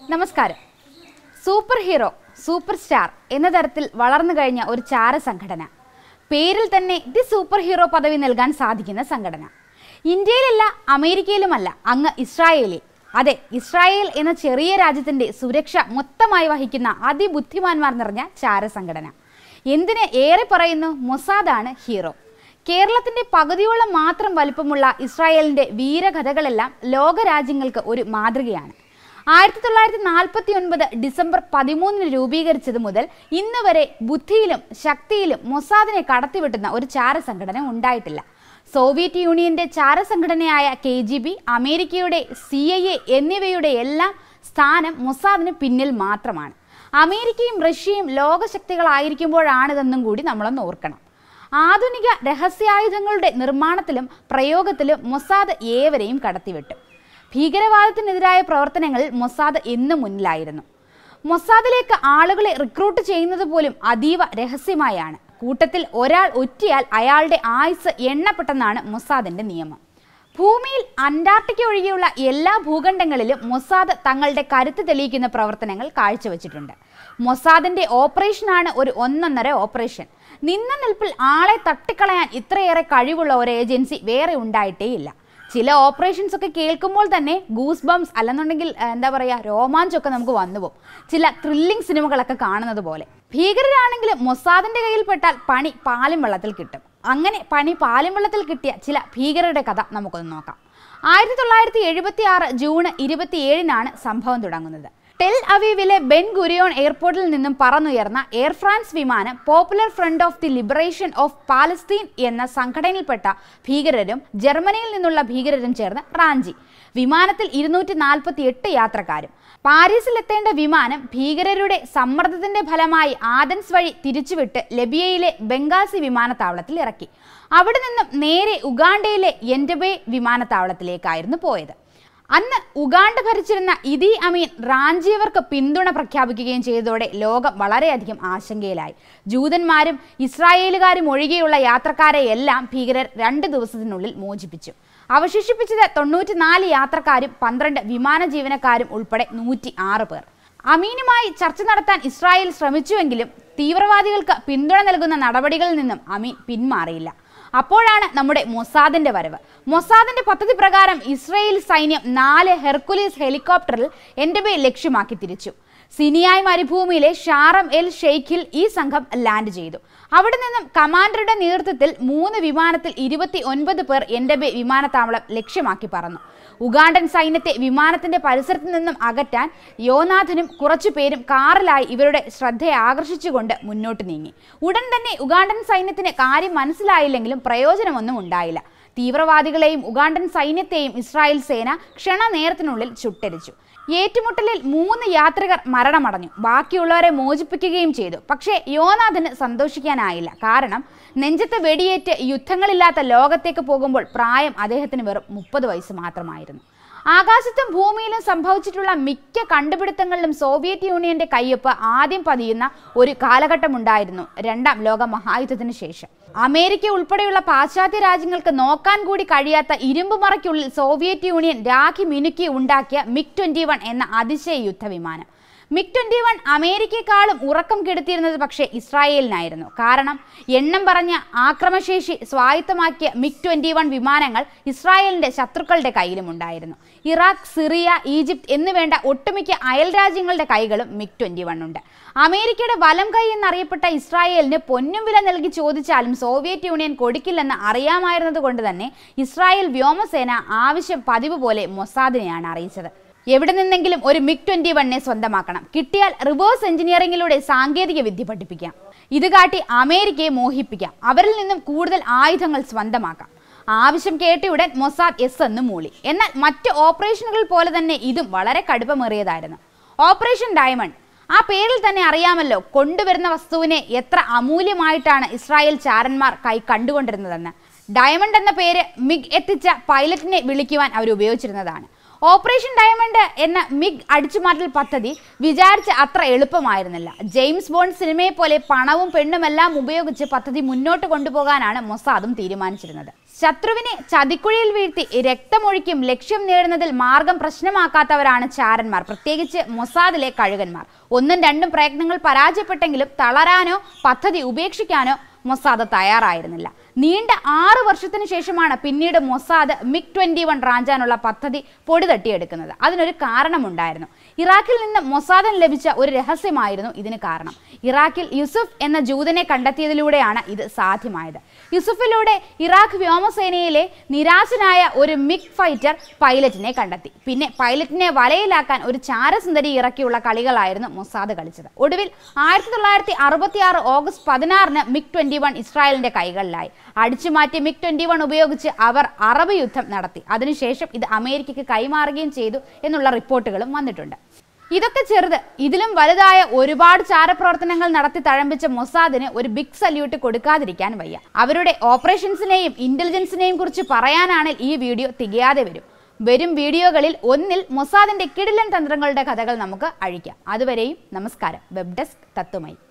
നമസ്കാരം super hero super star എന്ന തരത്തിൽ വളർന്നു കഴിഞ്ഞ ഒരു ചാര സംഘടന പേരിൽ തന്നെ ദി സൂപ്പർ ഹീറോ പദവി നൽകാൻ സാധിക്കുന്ന സംഘടന ഇന്ത്യയിലല്ല അമേരിക്കയിലുമല്ല അങ്ങ് ഇസ്രായേലിൽ അതെ ഇസ്രായേൽ എന്ന ചെറിയ രാജ്യത്തിന്റെ സുരക്ഷ മൊത്തമായി വഹിക്കുന്ന അതിബുദ്ധിമാന്മാർ നിറഞ്ഞ ചാര സംഘടന എന്തിന് ഏറെ പറയുന്നു മൊസാദാണ് ഹീറോ കേരളത്തിന്റെ പകുതിയോളം മാത്രം വലിപ്പമുള്ള ഇസ്രായേലിന്റെ വീരകഥകളെല്ലാം ലോകരാജ്യങ്ങൾക്ക് ഒരു മാതൃകയാണ് ആയിരത്തി തൊള്ളായിരത്തി നാൽപ്പത്തി ഒൻപത് ഡിസംബർ പതിമൂന്നിന് രൂപീകരിച്ചത് മുതൽ ഇന്ന് വരെ ബുദ്ധിയിലും ശക്തിയിലും മൊസാദിനെ കടത്തിവെട്ടുന്ന ഒരു ചാരസംഘടന ഉണ്ടായിട്ടില്ല സോവിയറ്റ് യൂണിയന്റെ ചാരസംഘടനയായ കെ ജി ബി അമേരിക്കയുടെ സി ഐ എ എന്നിവയുടെ എല്ലാം സ്ഥാനം മൊസാദിന് പിന്നിൽ മാത്രമാണ് അമേരിക്കയും റഷ്യയും ലോകശക്തികളായിരിക്കുമ്പോഴാണിതെന്നും കൂടി നമ്മളൊന്ന് ഓർക്കണം ആധുനിക രഹസ്യായുധങ്ങളുടെ നിർമ്മാണത്തിലും പ്രയോഗത്തിലും മൊസാദ് ഏവരെയും കടത്തിവിട്ടു ഭീകരവാദത്തിനെതിരായ പ്രവർത്തനങ്ങളിൽ മൊസാദ് എന്നും മുന്നിലായിരുന്നു മൊസാദിലേക്ക് ആളുകളെ റിക്രൂട്ട് ചെയ്യുന്നത് പോലും അതീവ രഹസ്യമായാണ് കൂട്ടത്തിൽ ഒരാൾ ഒറ്റിയാൽ അയാളുടെ ആയുസ് എണ്ണപ്പെട്ടെന്നാണ് മൊസാദിന്റെ നിയമം ഭൂമിയിൽ അന്റാർട്ടിക്ക ഒഴികെയുള്ള എല്ലാ ഭൂഖണ്ഡങ്ങളിലും മൊസാദ് തങ്ങളുടെ കരുത്ത് തെളിയിക്കുന്ന പ്രവർത്തനങ്ങൾ കാഴ്ചവെച്ചിട്ടുണ്ട് മൊസാദിന്റെ ഓപ്പറേഷനാണ് ഒരു ഒന്നൊന്നര ഓപ്പറേഷൻ നിന്ന നിൽപ്പിൽ ആളെ തട്ടിക്കളയാൻ ഇത്രയേറെ കഴിവുള്ള ഒരു ഏജൻസി വേറെ ഉണ്ടായിട്ടേയില്ല ചില ഓപ്പറേഷൻസ് ഒക്കെ കേൾക്കുമ്പോൾ തന്നെ ഗൂസ് ബംസ് അല്ലെന്നുണ്ടെങ്കിൽ ഏഹ്, എന്താ പറയുക രോമാഞ്ചമൊക്കെ നമുക്ക് വന്നുപോകും ചില ത്രില്ലിംഗ് സിനിമകളൊക്കെ കാണുന്നത് പോലെ ഭീകരരാണെങ്കിലും മൊസാദിന്റെ കയ്യിൽ പെട്ടാൽ പണി പാലും വെള്ളത്തിൽ കിട്ടും അങ്ങനെ പണി പാലും വെള്ളത്തിൽ കിട്ടിയ ചില ഭീകരരുടെ കഥ നമുക്കൊന്ന് നോക്കാം ആയിരത്തി തൊള്ളായിരത്തി എഴുപത്തി ആറ് ജൂൺ ഇരുപത്തിയേഴിനാണ് സംഭവം തുടങ്ങുന്നത് ടെൽ അവീവിലെ ബെൻ ഗുരിയോൺ എയർപോർട്ടിൽ നിന്നും പറന്നുയർന്ന എയർ ഫ്രാൻസ് വിമാനം Popular Front of the Liberation of Palestine എന്ന സംഘടനയിൽപ്പെട്ട ഭീകരരും ജർമ്മനിയിൽ നിന്നുള്ള ഭീകരരും ചേർന്ന് റാഞ്ചി വിമാനത്തിൽ ഇരുന്നൂറ്റി നാൽപ്പത്തി എട്ട് യാത്രക്കാരും പാരീസിലെത്തേണ്ട വിമാനം ഭീകരരുടെ സമ്മർദ്ദത്തിന്റെ ഫലമായി ആദൻസ് വഴി തിരിച്ചുവിട്ട് ലബിയയിലെ ബംഗാസി വിമാനത്താവളത്തിൽ ഇറക്കി അവിടെ നിന്നും നേരെ ഉഗാണ്ടയിലെ എൻഡബേ വിമാനത്താവളത്തിലേക്കായിരുന്നു പോയത് അന്ന് ഉഗാണ്ട ഭരിച്ചിരുന്ന ഇതി അമീൻ റാഞ്ചിയവർക്ക് പിന്തുണ പ്രഖ്യാപിക്കുകയും ചെയ്തതോടെ ലോകം വളരെയധികം ആശങ്കയിലായി ജൂതന്മാരും ഇസ്രായേലുകാരും ഒഴികെയുള്ള യാത്രക്കാരെ എല്ലാം ഭീകരർ രണ്ട് ദിവസത്തിനുള്ളിൽ മോചിപ്പിച്ചു അവശേഷിപ്പിച്ചത് തൊണ്ണൂറ്റിനാല് യാത്രക്കാരും പന്ത്രണ്ട് വിമാന ജീവനക്കാരും ഉൾപ്പെടെ നൂറ്റി ആറ് പേർ അമീനുമായി ചർച്ച നടത്താൻ ഇസ്രായേൽ ശ്രമിച്ചുവെങ്കിലും തീവ്രവാദികൾക്ക് പിന്തുണ നൽകുന്ന നടപടികളിൽ നിന്നും അമീൻ പിന്മാറിയില്ല അപ്പോഴാണ് നമ്മുടെ മൊസാദിന്റെ വരവ് മൊസാദിന്റെ പദ്ധതി പ്രകാരം ഇസ്രയേൽ സൈന്യം നാല് ഹെർക്കുലീസ് ഹെലികോപ്റ്ററിൽ എൻഡബെ ലക്ഷ്യമാക്കി തിരിച്ചു സിനിയായ് മരുഭൂമിയിലെ ഷാറം എൽ ഷെയ്ഖിൽ ഈ സംഘം ലാൻഡ് ചെയ്തു അവിടെ നിന്നും കമാൻഡറുടെ നേതൃത്വത്തിൽ മൂന്ന് വിമാനത്തിൽ ഇരുപത്തി ഒൻപത് പേർ എൻഡബെ വിമാനത്താവളം ലക്ഷ്യമാക്കി പറന്നു ഉഗാണ്ടൻ സൈന്യത്തെ വിമാനത്തിന്റെ പരിസരത്ത് നിന്നും അകറ്റാൻ യോനാഥനും കുറച്ചു പേരും കാറിലായി ഇവരുടെ ശ്രദ്ധയെ ആകർഷിച്ചുകൊണ്ട് മുന്നോട്ട് നീങ്ങി ഉടൻ തന്നെ ഉഗാണ്ടൻ സൈന്യത്തിന് കാര്യം മനസ്സിലായില്ലെങ്കിലും പ്രയോജനമൊന്നും ഉണ്ടായില്ല തീവ്രവാദികളെയും ഉഗാണ്ടൻ സൈന്യത്തെയും ഇസ്രായേൽ സേന ക്ഷണനേരത്തിനുള്ളിൽ ചുട്ടരിച്ചു ഏറ്റുമുട്ടലിൽ മൂന്ന് യാത്രികർ മരണമടഞ്ഞു ബാക്കിയുള്ളവരെ മോചിപ്പിക്കുകയും ചെയ്തു പക്ഷേ യോനാഥന് സന്തോഷിക്കാനായില്ല കാരണം നെഞ്ചത്ത് വെടിയേറ്റ് യുദ്ധങ്ങളില്ലാത്ത ലോകത്തേക്ക് പോകുമ്പോൾ പ്രായം അദ്ദേഹത്തിന് വെറും മുപ്പത് വയസ്സ് മാത്രമായിരുന്നു ആകാശത്തും ഭൂമിയിലും സംഭവിച്ചിട്ടുള്ള മിക്ക കണ്ടുപിടുത്തങ്ങളിലും സോവിയറ്റ് യൂണിയന്റെ കയ്യൊപ്പ് ആദ്യം പതിയുന്ന ഒരു കാലഘട്ടമുണ്ടായിരുന്നു രണ്ടാം ലോക മഹായുദ്ധത്തിന് ശേഷം അമേരിക്ക ഉൾപ്പെടെയുള്ള പാശ്ചാത്യ രാജ്യങ്ങൾക്ക് നോക്കാൻ കൂടി കഴിയാത്ത ഇരുമ്പ് മറയ്ക്കുള്ളിൽ സോവിയറ്റ് യൂണിയൻ രാഖി മിനുക്കി ഉണ്ടാക്കിയ മിഗ് ട്വന്റി വൺ എന്ന അതിശയ യുദ്ധവിമാനം മിഗ് ട്വന്റി വൺ അമേരിക്കയെക്കാളും ഉറക്കം കെടുത്തിയിരുന്നത് പക്ഷേ ഇസ്രായേലിനായിരുന്നു കാരണം എണ്ണം പറഞ്ഞ ആക്രമശേഷി സ്വായത്തമാക്കിയ മിഗ് ട്വന്റി വൺ വിമാനങ്ങൾ ഇസ്രായേലിന്റെ ശത്രുക്കളുടെ കയ്യിലും ഉണ്ടായിരുന്നു ഇറാഖ് സിറിയ ഈജിപ്ത് എന്നുവേണ്ട ഒട്ടുമിക്ക അയൽ രാജ്യങ്ങളുടെ കൈകളും മിഗ് ട്വന്റി വൺ ഉണ്ട് അമേരിക്കയുടെ വലം കൈ എന്നറിയപ്പെട്ട ഇസ്രായേലിന് പൊന്നും വില നൽകി ചോദിച്ചാലും സോവിയറ്റ് യൂണിയൻ കൊടുക്കില്ലെന്ന് അറിയാമായിരുന്നത് കൊണ്ട് തന്നെ ഇസ്രായേൽ വ്യോമസേന ആവശ്യം പതിവ് പോലെ മൊസാദിനെയാണ് അറിയിച്ചത് എവിടെ നിന്നെങ്കിലും ഒരു മിഗ് ട്വന്റി വണ്ണിനെ സ്വന്തമാക്കണം കിട്ടിയാൽ റിവേഴ്സ് എഞ്ചിനീയറിംഗിലൂടെ സാങ്കേതിക വിദ്യ പഠിപ്പിക്കാം ഇത് കാട്ടി അമേരിക്കയെ മോഹിപ്പിക്കാം അവരിൽ നിന്നും കൂടുതൽ ആയുധങ്ങൾ സ്വന്തമാക്കാം ആവശ്യം കേട്ടയുടൻ മൊസാദ് എസ് എന്ന് മൂളി എന്നാൽ മറ്റ് ഓപ്പറേഷനുകൾ പോലെ തന്നെ ഇതും വളരെ കടുപ്പമേറിയതായിരുന്നു ഓപ്പറേഷൻ ഡയമണ്ട് ആ പേരിൽ തന്നെ അറിയാമല്ലോ കൊണ്ടുവരുന്ന വസ്തുവിനെ എത്ര അമൂല്യമായിട്ടാണ് ഇസ്രായേൽ ചാരന്മാർ കൈ കണ്ടുകൊണ്ടിരുന്നതെന്ന് ഡയമണ്ട് എന്ന പേര് മിഗ് എത്തിച്ച പൈലറ്റിനെ വിളിക്കുവാൻ അവർ ഉപയോഗിച്ചിരുന്നതാണ് ഓപ്പറേഷൻ ഡയമണ്ട് എന്ന മിഗ് അടിച്ചുമാറ്റൽ പദ്ധതി വിചാരിച്ച അത്ര എളുപ്പമായിരുന്നില്ല ജെയിംസ് ബോണ്ട് സിനിമയെ പോലെ പണവും പെണ്ണുമെല്ലാം ഉപയോഗിച്ച് പദ്ധതി മുന്നോട്ട് കൊണ്ടുപോകാനാണ് മൊസാദും തീരുമാനിച്ചിരുന്നത് ശത്രുവിനെ ചതിക്കുഴിയിൽ വീഴ്ത്തി രക്തമൊഴിക്കും ലക്ഷ്യം നേടുന്നതിൽ മാർഗം പ്രശ്നമാക്കാത്തവരാണ് ചാരന്മാർ പ്രത്യേകിച്ച് മൊസാദിലെ കഴുകന്മാർ ഒന്നും രണ്ടും പ്രയത്നങ്ങൾ പരാജയപ്പെട്ടെങ്കിലും തളരാനോ പദ്ധതി ഉപേക്ഷിക്കാനോ മൊസാദ് തയ്യാറായിരുന്നില്ല നീണ്ട ആറ് വർഷത്തിന് ശേഷമാണ് പിന്നീട് മൊസാദ് മിഗ് ട്വന്റി വൺ റാഞ്ചാനുള്ള പദ്ധതി പൊടി തട്ടിയെടുക്കുന്നത് അതിനൊരു കാരണമുണ്ടായിരുന്നു ഇറാഖിൽ നിന്ന് മൊസാദിന് ലഭിച്ച ഒരു രഹസ്യമായിരുന്നു ഇതിന് കാരണം ഇറാഖിൽ യുസുഫ് എന്ന ജൂതനെ കണ്ടെത്തിയതിലൂടെയാണ് ഇത് സാധ്യമായത് യുസുഫിലൂടെ ഇറാഖ് വ്യോമസേനയിലെ നിരാശനായ ഒരു മിഗ് ഫൈറ്റർ പൈലറ്റിനെ കണ്ടെത്തി പിന്നെ പൈലറ്റിനെ വലയിലാക്കാൻ ഒരു ചാരസുന്ദരി ഇറക്കിയുള്ള കളികളായിരുന്നു മൊസാദ് കളിച്ചത് ഒടുവിൽ ആയിരത്തി തൊള്ളായിരത്തി അറുപത്തി ആറ് ഓഗസ്റ്റ് പതിനാറിന് മിഗ് ട്വന്റി വൺ ഇസ്രായേലിന്റെ കൈകളിലായി അടിച്ചുമാറ്റി മിഗ് ട്വന്റി വൺ ഉപയോഗിച്ച് അവർ അറബ് യുദ്ധം നടത്തി അതിനുശേഷം ഇത് അമേരിക്കയ്ക്ക് കൈമാറുകയും ചെയ്തു എന്നുള്ള റിപ്പോർട്ടുകളും വന്നിട്ടുണ്ട് ഇതൊക്കെ ചെറുത് ഇതിലും വലുതായ ഒരുപാട് ചാരപ്രവർത്തനങ്ങൾ നടത്തി തഴമ്പിച്ച മൊസാദിന് ഒരു ബിഗ് സല്യൂട്ട് കൊടുക്കാതിരിക്കാൻ വയ്യ അവരുടെ ഓപ്പറേഷൻസിനെയും ഇന്റലിജൻസിനെയും കുറിച്ച് പറയാനാണെങ്കിൽ ഈ വീഡിയോ തികയാതെ വരും വരും വീഡിയോകളിൽ ഒന്നിൽ മൊസാദിന്റെ കിടിലൻ തന്ത്രങ്ങളുടെ കഥകൾ നമുക്ക് അഴിക്കാം അതുവരെയും നമസ്കാരം വെബ് ഡെസ്ക് തത്വമൈ